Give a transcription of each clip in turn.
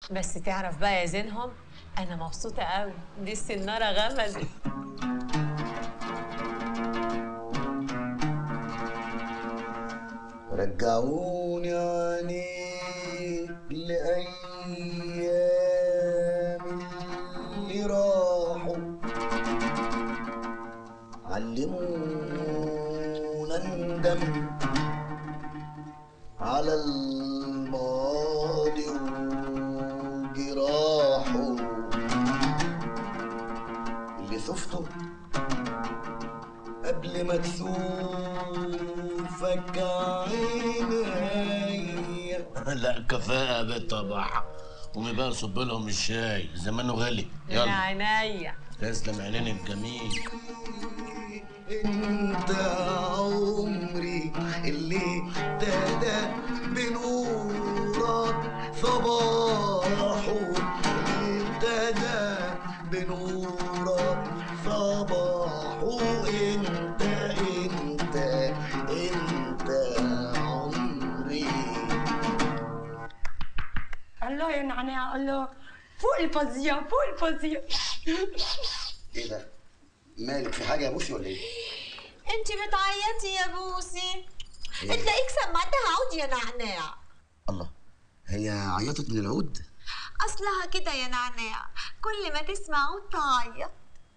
بس تعرف بقى يا زينهم انا مبسوطه قوي دي السناره غمزت رجعوني عليك لأيام اللي راحوا علمونا ندم على الماضي وجراحه اللي شفته قبل ما تشوفك عيني لا كفاءة بالطبع قومي بقى صب لهم الشاي زمانه غالي يا يلا عينيا تسلم عينين الجميل انت عمري اللي ابتدى بنورك صباحه اللي ابتدى بنورك صباحه انت انت انت عمري الله يا نعناع الله فوق الفظيع فوق الفظيع ايه ده؟ مالك في حاجه يا بوسي ولا ايه؟ انت بتعيطي يا بوسي تلاقيك سمعتها عود يا نعناع الله هي عيطت من العود؟ اصلها كده يا نعناع كل ما تسمع عود تعيط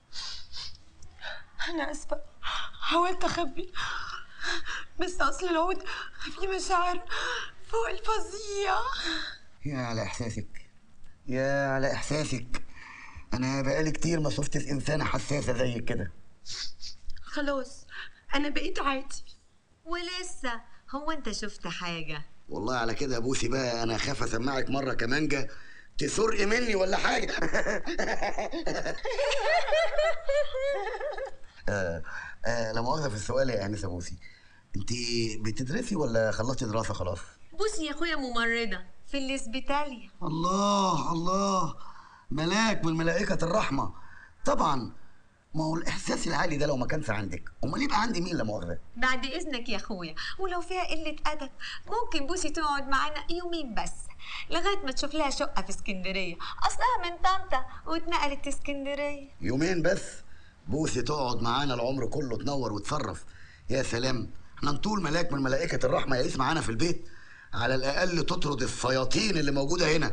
انا اسفه حاولت اخبي بس اصل العود في مشاعر فوق الفظيع يا على احساسك يا على احساسك انا بقالي كتير ما شفتش انسانه حساسه زيك كده خلاص انا بقيت عادي ولسه هو انت شفت حاجه والله على كده يا بوسي بقى انا خاف اسمعك مره كمانجا تسرق مني ولا حاجه آه آه لا مؤاخذه في السؤال يا انسه بوسي انت بتدرسي ولا خلصتي دراسه خلاص بوسي يا اخويا ممرضه في الاسبيتاليا الله الله ملاك من ملائكه الرحمه طبعا ما هو الاحساس العالي ده لو ما كانش عندك امال يبقى عندي مين لا مؤاخذه بعد اذنك يا اخويا ولو فيها قله ادب ممكن بوسي تقعد معانا يومين بس لغايه ما تشوف لها شقه في اسكندريه اصلها من طنطا واتنقلت اسكندريه يومين بس بوسي تقعد معانا العمر كله تنور وتصرف يا سلام احنا نطول ملاك من ملائكة الرحمة يعيش معانا في البيت على الأقل تطرد الشياطين اللي موجودة هنا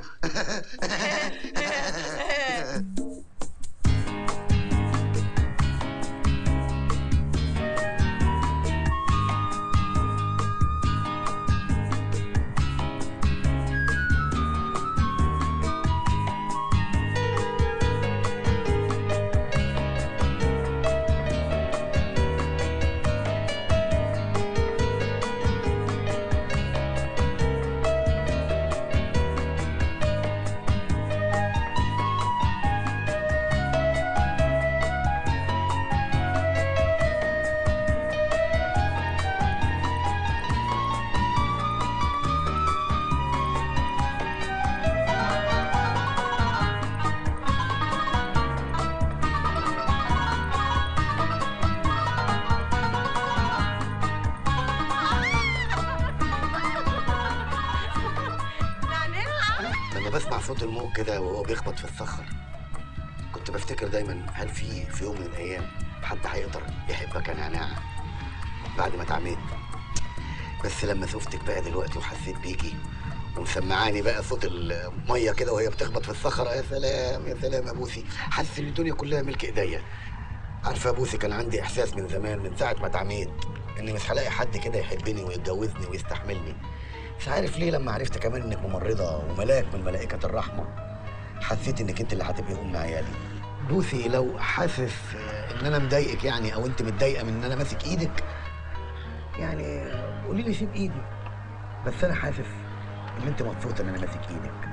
لما بسمع صوت الموج كده وهو بيخبط في الصخر كنت بفتكر دايما هل في في يوم من الايام حد هيقدر يحبك يا نعناع بعد ما اتعميت بس لما شفتك بقى دلوقتي وحسيت بيكي ومسمعاني بقى صوت الميه كده وهي بتخبط في الصخره يا سلام يا سلام يا بوسي حاسس ان الدنيا كلها ملك ايديا عارفه يا بوسي كان عندي احساس من زمان من ساعه ما اتعميت اني مش هلاقي حد كده يحبني ويتجوزني ويستحملني مش عارف ليه لما عرفت كمان انك ممرضه وملاك من ملائكه الرحمه حسيت انك انت اللي هتبقي ام عيالي بوسي لو حاسس آه، ان انا مضايقك يعني او انت متضايقه من ان انا ماسك ايدك يعني قولي لي سيب ايدي بس انا حاسس ان انت مبسوطه ان انا ماسك ايدك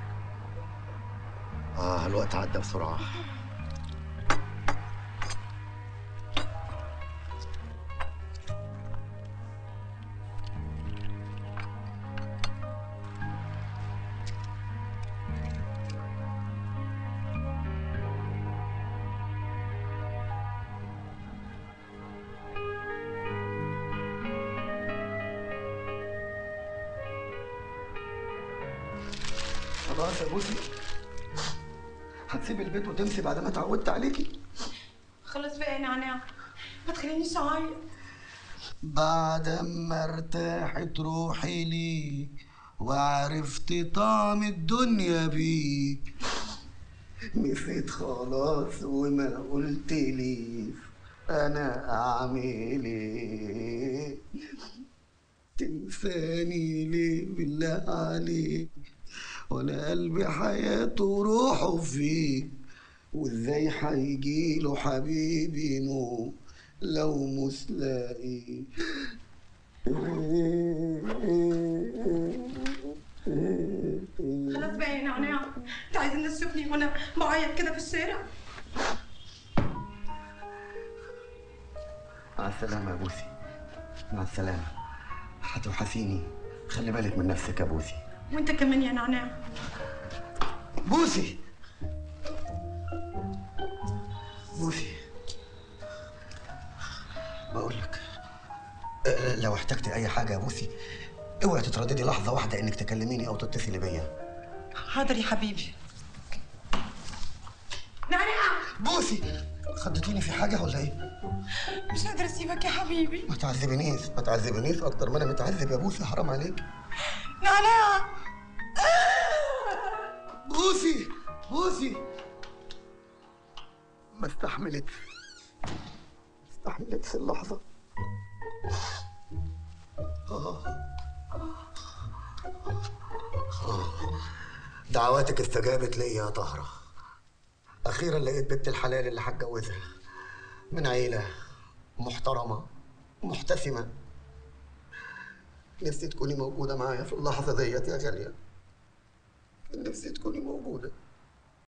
اه الوقت عدى بسرعه خلاص يا بوسي هتسيب البيت وتمشي بعد ما اتعودت عليكي خلص بقى يا نعناع ما تخلينيش اعيط بعد ما ارتاحت روحي ليك وعرفت طعم الدنيا بيك نسيت خلاص وما قلت ليش انا اعمل ايه تنساني ليه بالله عليك وانا قلبي حياته وروحه فيك وازاي هيجيله حبيبي نوم لو مش لاقي خلاص بقى يا نعناع انت عايز الناس تشوفني وانا بعيط كده في الشارع مع السلامة يا بوسي مع السلامة هتوحشيني خلي بالك من نفسك يا بوسي وانت كمان يا نعناع بوسي بوسي بقول لك أه، لو احتجتي اي حاجه يا بوسي اوعي تترددي لحظه واحده انك تكلميني او تتصلي بيا حاضر يا حبيبي نعناع بوسي خضتيني في حاجه ولا ايه مش قادرة اسيبك يا حبيبي ما تعذبنيش ما تعذبنيش اكتر ما انا متعذب يا بوسي حرام عليك نعناع بوسي بوسي ما استحملتش ما استحملتش اللحظة آه. آه. دعواتك استجابت لي يا طهرة أخيرا لقيت بنت الحلال اللي هتجوزها من عيلة محترمة محتسمة نفسي تكوني موجودة معايا في اللحظة ديت يا غالية نفسي تكوني موجودة